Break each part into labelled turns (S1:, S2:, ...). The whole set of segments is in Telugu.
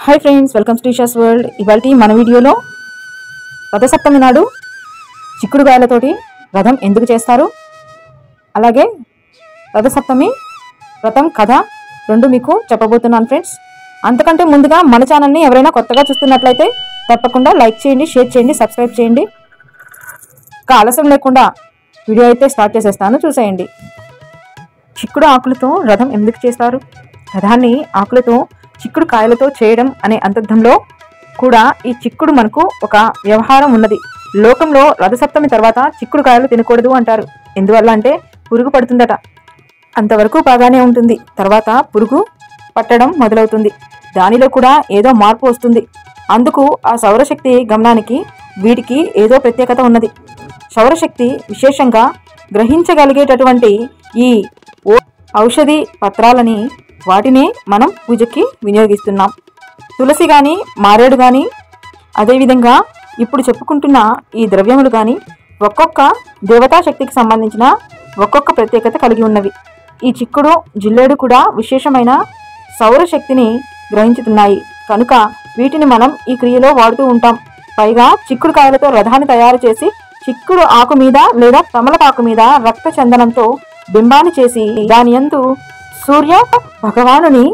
S1: hi friends welcome to teachers world ఇవాళ మన వీడియోలో రథసప్తమి నాడు చిక్కుడుగాయలతోటి రథం ఎందుకు చేస్తారు అలాగే రథసప్తమి రథం కథ రెండు మీకు చెప్పబోతున్నాను ఫ్రెండ్స్ అంతకంటే ముందుగా మన ఛానల్ని ఎవరైనా కొత్తగా చూస్తున్నట్లయితే తప్పకుండా లైక్ చేయండి షేర్ చేయండి సబ్స్క్రైబ్ చేయండి ఇంకా ఆలస్యం లేకుండా వీడియో అయితే స్టార్ట్ చేసేస్తాను చూసేయండి చిక్కుడు ఆకులతో రథం ఎందుకు చేస్తారు రథాన్ని ఆకులతో చిక్కుడు కాయలతో చేయడం అనే అంతర్థంలో కూడా ఈ చిక్కుడు మనకు ఒక వ్యవహారం ఉన్నది లోకంలో రథసప్తమి తర్వాత చిక్కుడు కాయలు తినకూడదు అంటారు ఎందువల్ల అంటే పురుగు పడుతుందట అంతవరకు బాగానే ఉంటుంది తర్వాత పురుగు పట్టడం మొదలవుతుంది దానిలో కూడా ఏదో మార్పు వస్తుంది అందుకు ఆ సౌరశక్తి గమనానికి వీటికి ఏదో ప్రత్యేకత ఉన్నది సౌరశక్తి విశేషంగా గ్రహించగలిగేటటువంటి ఈ ఓ- ఔషధి పత్రాలని వాటినే మనం పూజకి వినియోగిస్తున్నాం తులసి కానీ మారేడు కానీ అదేవిధంగా ఇప్పుడు చెప్పుకుంటున్న ఈ ద్రవ్యములు కానీ ఒక్కొక్క దేవతా శక్తికి సంబంధించిన ఒక్కొక్క ప్రత్యేకత కలిగి ఉన్నవి ఈ చిక్కుడు జిల్లేడు కూడా విశేషమైన సౌరశక్తిని గ్రహించుతున్నాయి కనుక వీటిని మనం ఈ క్రియలో వాడుతూ ఉంటాం పైగా చిక్కుడు కాయలతో రథాన్ని తయారు చేసి చిక్కుడు ఆకు మీద లేదా తమలపాకు మీద రక్త చందనంతో బింబాన్ని చేసి దాని యందు సూర్య భగవానుని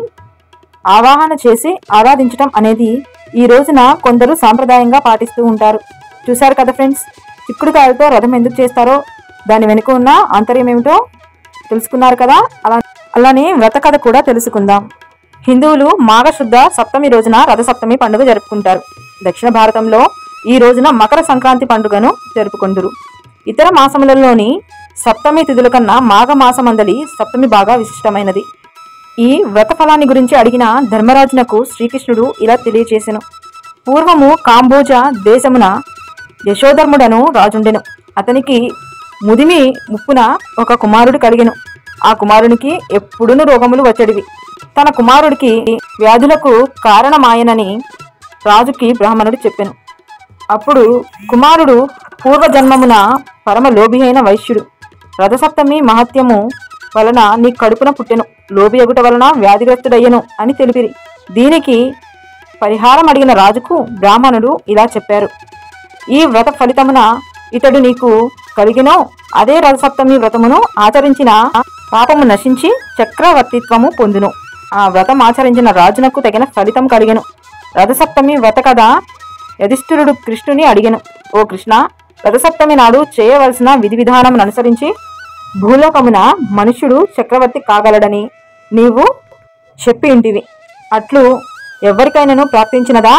S1: ఆవాహన చేసి ఆరాధించటం అనేది ఈ రోజున కొందరు సాంప్రదాయంగా పాటిస్తూ ఉంటారు చూశారు కదా ఫ్రెండ్స్ చిక్కుడుకాయలతో రథం ఎందుకు చేస్తారో దాని వెనుక ఉన్న ఆంతర్యం ఏమిటో తెలుసుకున్నారు కదా అలా అలానే వ్రత కథ కూడా తెలుసుకుందాం హిందువులు మాఘశుద్ధ సప్తమి రోజున రథసప్తమి పండుగ జరుపుకుంటారు దక్షిణ భారతంలో ఈ రోజున మకర సంక్రాంతి పండుగను జరుపుకుంటారు ఇతర మాసములలోని సప్తమి తిథుల కన్నా మాఘ మాసమందలి సప్తమి బాగా విశిష్టమైనది ఈ వ్రత ఫలాన్ని గురించి అడిగిన ధర్మరాజునకు శ్రీకృష్ణుడు ఇలా తెలియచేసెను పూర్వము కాంబోజ దేశమున యశోధర్ముడను రాజుండెను అతనికి ముదిమి ముప్పున ఒక కుమారుడు కలిగెను ఆ కుమారునికి ఎప్పుడును రోగములు వచ్చడివి తన కుమారుడికి వ్యాధులకు కారణమాయనని రాజుకి బ్రాహ్మణుడు చెప్పెను అప్పుడు కుమారుడు పూర్వజన్మమున పరమ లోభి అయిన వైశ్యుడు రథసప్తమి మహత్యము వలన నీ కడుపున పుట్టెను లోభి ఎగుట వలన వ్యాధిగ్రస్తుడయ్యను అని తెలిపిరి దీనికి పరిహారం అడిగిన రాజుకు బ్రాహ్మణుడు ఇలా చెప్పారు ఈ వ్రత ఫలితమున ఇతడు నీకు కలిగినో అదే రథసప్తమి వ్రతమును ఆచరించిన పాపము నశించి చక్రవర్తిత్వము పొందును ఆ వ్రతం ఆచరించిన రాజునకు తగిన ఫలితం కలిగెను రథసప్తమి వ్రత కథ యధిష్ఠిరుడు కృష్ణుని అడిగెను ఓ కృష్ణ రథసప్తమి నాడు చేయవలసిన విధి విధానమును అనుసరించి భూలోకమున మనుష్యుడు చక్రవర్తి కాగలడని నీవు చెప్పి ఇంటివి అట్లు ఎవరికైనాను ప్రాప్తించినదా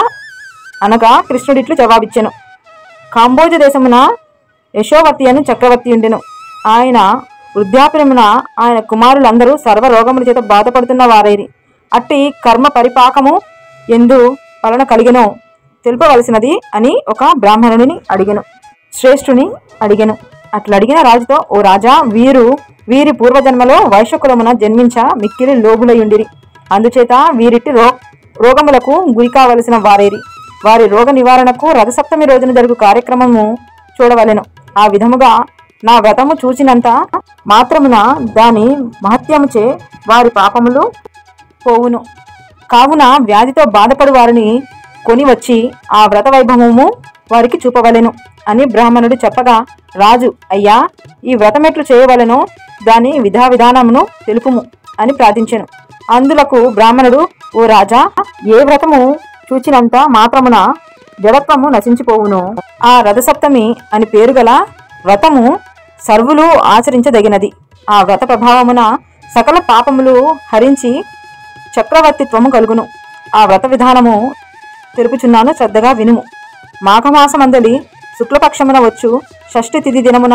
S1: అనగా కృష్ణుడిట్లు జవాబిచ్చెను కాంబోజ దేశమున యశోవర్తి అని చక్రవర్తి ఉండెను ఆయన వృద్ధాప్యమున ఆయన కుమారులందరూ సర్వరోగముల చేత బాధపడుతున్న వారైరి అట్టి కర్మ పరిపాకము ఎందు వలన కలిగెను తెలుపవలసినది అని ఒక బ్రాహ్మణుని అడిగెను శ్రేష్ఠుని అడిగెను అట్లా అడిగిన రాజుతో ఓ రాజా వీరు వీరి పూర్వజన్మలో వైశ్యకులమున జన్మించ మిక్కిలి లోబులయుండిరి అందుచేత వీరిటి రో రోగములకు గురి కావలసిన వారేరి వారి రోగ నివారణకు రథసప్తమి రోజున జరుగు కార్యక్రమము చూడవలెను ఆ విధముగా నా వ్రతము చూచినంత మాత్రమున దాని మహత్యముచే వారి పాపములు పోవును కావున వ్యాధితో బాధపడు వారిని కొని వచ్చి ఆ వ్రత వైభవము వారికి చూపవలెను అని బ్రాహ్మణుడు చెప్పగా రాజు అయ్యా ఈ వ్రతమెట్లు చేయవలెనో దాని విధా విధానమును తెలుపుము అని ప్రార్థించెను అందులకు బ్రాహ్మణుడు ఓ రాజా ఏ వ్రతము చూచినంత మాత్రమున జడత్వము నశించిపోవును ఆ రథసప్తమి అని పేరు గల వ్రతము సర్వులు ఆచరించదగినది ఆ వ్రత ప్రభావమున సకల పాపములు హరించి చక్రవర్తిత్వము కలుగును ఆ వ్రత విధానము తెలుపుచున్నాను శ్రద్ధగా వినుము మాఘమాసమందలి శుక్లపక్షమున వచ్చు షష్ఠి తిథి దినమున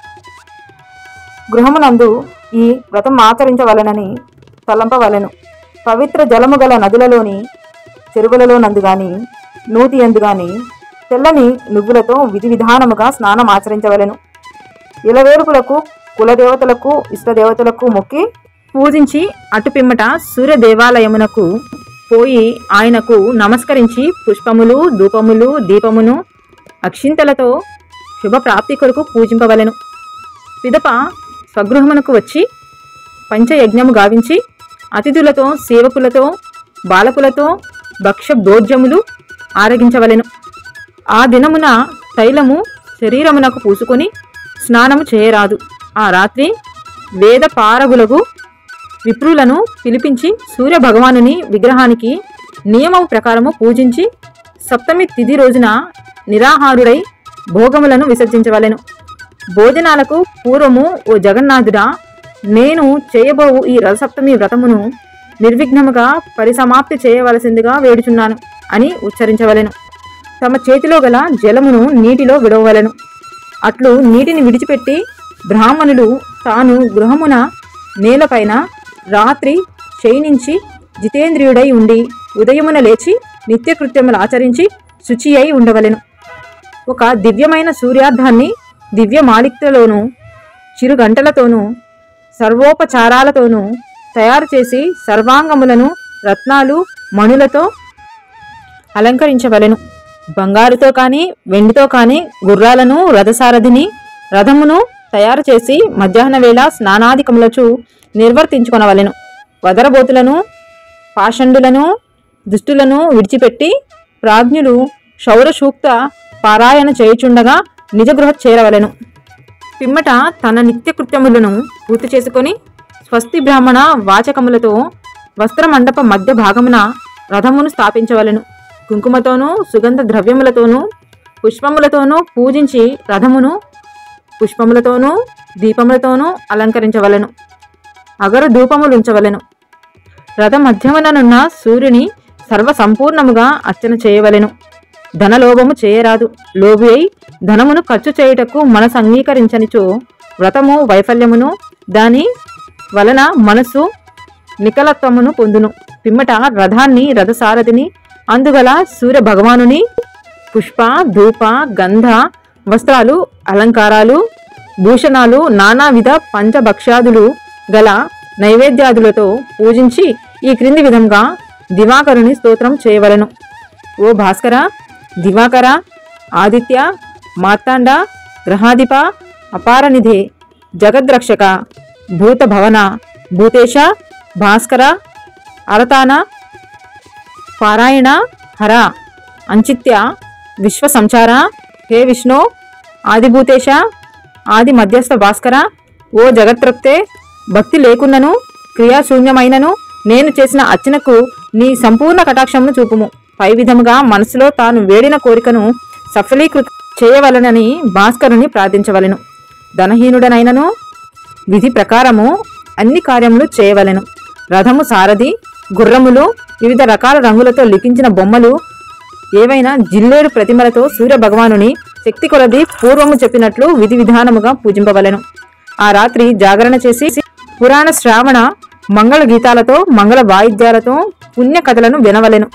S1: గృహమునందు ఈ వ్రతం ఆచరించవలెనని తలంపవలెను పవిత్ర జలము గల నదులలోని చెరువులలో నందు గాని నూతి ఎందు గాని తెల్లని నువ్వులతో విధి విధానముగా స్నానం ఆచరించవలెను ఇలవేలుపులకు కులదేవతలకు ఇష్టదేవతలకు మొక్కి పూజించి అటుపిమ్మట సూర్య దేవాలయమునకు పోయి ఆయనకు నమస్కరించి పుష్పములు ధూపములు దీపమును అక్షింతలతో శుభప్రాప్తి కొరకు పూజింపవలెను పిదప స్వగృహమునకు వచ్చి పంచయజ్ఞము గావించి అతిథులతో సేవకులతో బాలకులతో భక్ష్య భోజ్యములు ఆరగించవలెను ఆ దినమున తైలము శరీరమునకు పూసుకొని స్నానము చేయరాదు ఆ రాత్రి వేద పారగులకు విప్రులను పిలిపించి సూర్య భగవానుని విగ్రహానికి నియమం ప్రకారము పూజించి సప్తమి తిథి రోజున నిరాహారుడై భోగములను విసర్జించవలెను భోజనాలకు పూర్వము ఓ జగన్నాథుడా నేను చేయబోవు ఈ రథసప్తమి వ్రతమును నిర్విఘ్నముగా పరిసమాప్తి చేయవలసిందిగా వేడుచున్నాను అని ఉచ్చరించవలెను తమ చేతిలో గల జలమును నీటిలో విడవవలెను అట్లు నీటిని విడిచిపెట్టి బ్రాహ్మణులు తాను గృహమున నేలపైన రాత్రి శయనించి జితేంద్రియుడై ఉండి ఉదయమున లేచి నిత్యకృత్యములు ఆచరించి శుచి అయి ఉండవలెను ఒక దివ్యమైన సూర్యార్థాన్ని దివ్య మాలిక్యలోను చిరుగంటలతోనూ సర్వోపచారాలతోనూ తయారు చేసి సర్వాంగములను రత్నాలు మణులతో అలంకరించవలెను బంగారుతో కానీ వెండితో కానీ గుర్రాలను రథసారథిని రథమును తయారు చేసి మధ్యాహ్న వేళ స్నానాధికములచు నిర్వర్తించుకొనవలెను వదరబోతులను పాషండులను దుష్టులను విడిచిపెట్టి ప్రాజ్ఞులు శౌరసూక్త పారాయణ చేయుచుండగా నిజగృహ చేరవలెను పిమ్మట తన నిత్యకృత్యములను పూర్తి చేసుకొని స్వస్తి బ్రాహ్మణ వాచకములతో వస్త్రమండప మధ్య భాగమున రథమును స్థాపించవలెను కుంకుమతోనూ సుగంధ ద్రవ్యములతోనూ పుష్పములతోనూ పూజించి రథమును పుష్పములతోనూ దీపములతోనూ అలంకరించవలెను అగరు ధూపములుంచవలెను రథ మధ్యముననున్న సూర్యుని సర్వ సంపూర్ణముగా అర్చన చేయవలెను ధనలోభము చేయరాదు లోభి అయి ధనమును ఖర్చు చేయుటకు మనసు అంగీకరించనిచో వ్రతము వైఫల్యమును దాని వలన మనసు నికలత్వమును పొందును పిమ్మట రథాన్ని రథసారథిని అందుగల సూర్య భగవానుని పుష్ప ధూప గంధ వస్త్రాలు అలంకారాలు భూషణాలు నానావిధ పంచభక్ష్యాదులు గల నైవేద్యాదులతో పూజించి ఈ క్రింది విధంగా దివాకరుని స్తోత్రం చేయవలెను ఓ భాస్కర దివాకర ఆదిత్య మార్తాండ గ్రహాధిప అపారనిధే జగద్రక్షక భూత భవన భూతేశ భాస్కర అరతాన పారాయణ హర అంచిత్య విశ్వ సంచార హే విష్ణు ఆదిభూతేశ ఆది మధ్యస్థ భాస్కర ఓ జగత్రక్తే భక్తి లేకున్నను క్రియాశూన్యమైనను నేను చేసిన అర్చనకు నీ సంపూర్ణ కటాక్షమును చూపుము పై విధముగా మనసులో తాను వేడిన కోరికను సఫలీకృత చేయవలనని భాస్కరుని ప్రార్థించవలెను ధనహీనుడనైనను విధి ప్రకారము అన్ని కార్యములు చేయవలెను రథము సారథి గుర్రములు వివిధ రకాల రంగులతో లిఖించిన బొమ్మలు ఏవైనా జిల్లేడు ప్రతిమలతో సూర్య భగవానుని శక్తి కొలది పూర్వము చెప్పినట్లు విధి విధానముగా పూజింపవలెను ఆ రాత్రి జాగరణ చేసి పురాణ శ్రావణ మంగళ గీతాలతో మంగళ వాయిద్యాలతో పుణ్య కథలను వినవలెను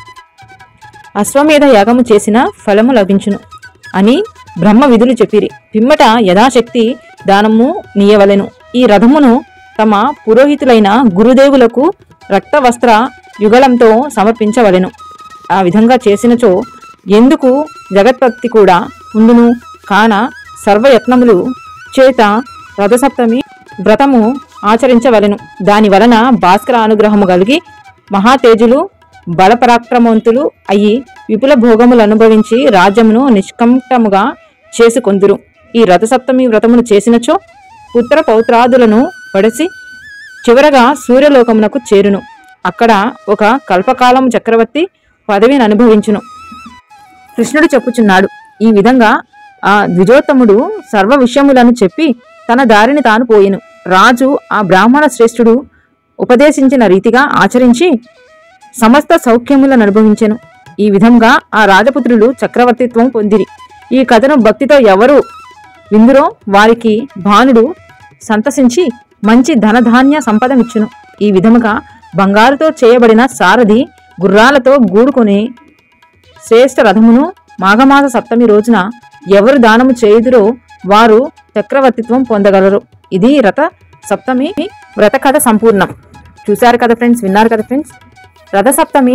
S1: అశ్వమేధ యాగము చేసిన ఫలము లభించును అని బ్రహ్మ విధులు చెప్పిరి పిమ్మట యథాశక్తి దానము నీయవలెను ఈ రథమును తమ పురోహితులైన గురుదేవులకు రక్త వస్త్ర యుగళంతో సమర్పించవలెను ఆ విధంగా చేసినచో ఎందుకు జగత్పత్తి కూడా ఉండును కాన సర్వయత్నములు చేత రథసప్తమి వ్రతము ఆచరించవలెను దాని వలన భాస్కర అనుగ్రహము కలిగి మహాతేజులు బలపరాక్రమవంతులు అయి విపుల భోగములు అనుభవించి రాజ్యమును నిష్కంఠముగా చేసుకొందురు ఈ రథసప్తమి వ్రతమును చేసినచో పుత్ర పౌత్రాదులను పడసి చివరగా సూర్యలోకమునకు చేరును అక్కడ ఒక కల్పకాలం చక్రవర్తి పదవిని అనుభవించును కృష్ణుడు చెప్పుచున్నాడు ఈ విధంగా ఆ ద్విజోత్తముడు సర్వ విషయములను చెప్పి తన దారిని తాను పోయెను రాజు ఆ బ్రాహ్మణ శ్రేష్ఠుడు ఉపదేశించిన రీతిగా ఆచరించి సమస్త సౌఖ్యములను అనుభవించెను ఈ విధంగా ఆ రాజపుత్రులు చక్రవర్తిత్వం పొందిరి ఈ కథను భక్తితో ఎవరు విందురో వారికి భానుడు సంతసించి మంచి ధనధాన్య సంపదనిచ్చును ఈ విధముగా బంగారుతో చేయబడిన సారథి గుర్రాలతో గూడుకొని శ్రేష్ఠ రథమును మాఘమాస సప్తమి రోజున ఎవరు దానము చేయుదురో వారు చక్రవర్తిత్వం పొందగలరు ఇది రథ సప్తమి వ్రత కథ సంపూర్ణం చూశారు కదా ఫ్రెండ్స్ విన్నారు కదా ఫ్రెండ్స్ రథ సప్తమి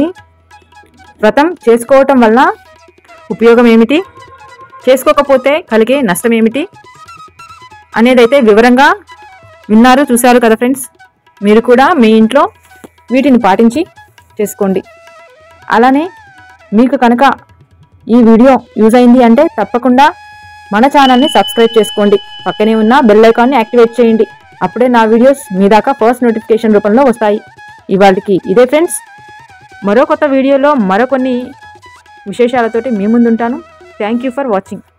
S1: వ్రతం చేసుకోవటం వల్ల ఉపయోగం ఏమిటి చేసుకోకపోతే కలిగే నష్టం ఏమిటి అనేదైతే వివరంగా విన్నారు చూశారు కదా ఫ్రెండ్స్ మీరు కూడా మీ ఇంట్లో వీటిని పాటించి చేసుకోండి అలానే మీకు కనుక ఈ వీడియో యూజ్ అయింది అంటే తప్పకుండా మన ఛానల్ని సబ్స్క్రైబ్ చేసుకోండి పక్కనే ఉన్న బెల్ ఐకాన్ని యాక్టివేట్ చేయండి అప్పుడే నా వీడియోస్ మీ దాకా ఫస్ట్ నోటిఫికేషన్ రూపంలో వస్తాయి ఇవాళకి ఇదే ఫ్రెండ్స్ మరో కొత్త వీడియోలో మరో కొన్ని విశేషాలతోటి మీ ముందుంటాను థ్యాంక్ యూ ఫర్ వాచింగ్